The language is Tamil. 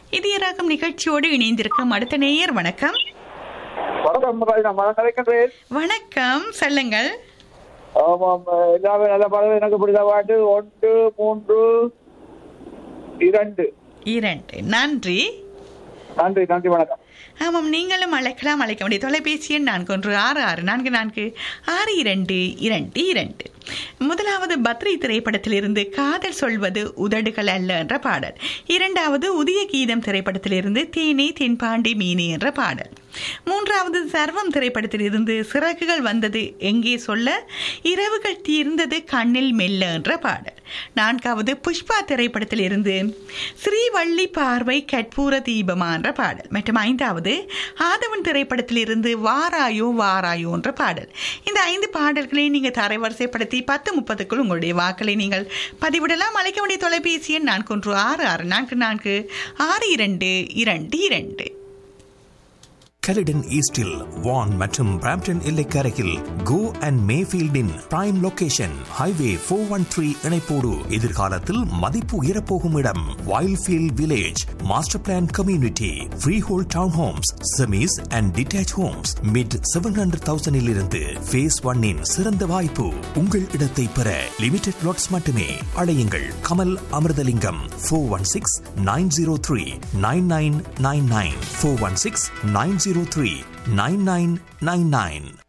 இதயராகம் நிகழ்ச்சியோடு இணைந்திருக்கும் அடுத்த நேயர் வணக்கம் வணக்கம் நான் மரம் கலைக்கின்றேன் வணக்கம் சொல்லுங்கள் ஆமாம் எல்லாமே நல்ல படம் எனக்கு பிடித்த பாட்டு ஒன்று மூன்று இரண்டு இரண்டு நன்றி நன்றி நன்றி வணக்கம் ஆமாம் நீங்களும் அழைக்கலாம் அழைக்க முடியும் தொலைபேசி எண் நான்கு ஒன்று ஆறு ஆறு நான்கு நான்கு ஆறு இரண்டு இரண்டு இரண்டு முதலாவது பத்ரி திரைப்படத்திலிருந்து காதல் சொல்வது உதடுகள் அல்ல என்ற பாடல் இரண்டாவது உதய கீதம் திரைப்படத்திலிருந்து தேனே தென்பாண்டி மீனே என்ற பாடல் மூன்றாவது சர்வம் திரைப்படத்திலிருந்து சிறகுகள் வந்தது எங்கே சொல்ல இரவுகள் தீர்ந்தது கண்ணில் மெல்ல என்ற பாடல் நான்காவது புஷ்பா திரைப்படத்திலிருந்து ஸ்ரீவள்ளி பார்வை கற்பூர தீபமா என்ற பாடல் மற்றும் ஐந்தாவது ஆதவன் திரைப்படத்திலிருந்து வாராயோ வாராயோ என்ற பாடல் இந்த ஐந்து பாடல்களை நீங்கள் தரைவரிசைப்படுத்தி பத்து முப்பதுக்குள் உங்களுடைய வாக்களை நீங்கள் பதிவிடலாம் அழைக்க வேண்டிய தொலைபேசி எண் நான்கு ஒன்று ஆறு ஆறு நான்கு நான்கு ஆறு இரண்டு இரண்டு இரண்டு கலிடன் ஈஸ்டில் வான் மற்றும் பிராம்டன் எல்லைக்கரையில் கோ அண்ட் மேஃபீல்டின் prime location highway four one three இணைப்போடு எதிர்காலத்தில் மதிப்பு உயரப்போகும் இடம் Wildfield village master plan community freehold townhomes semis and detached homes mid seven hundred தௌசண்டில் இருந்து ஃபேஸ் ஒன்னின் சிறந்த வாய்ப்பு உங்கள் இடத்தை பெற லிமிடெட் லாட்ஸ் மட்டுமே அழையுங்கள் Kamal Amirthalingam four one six nine zero three nine nine nine nine four one six nine zero three nine nine nine nine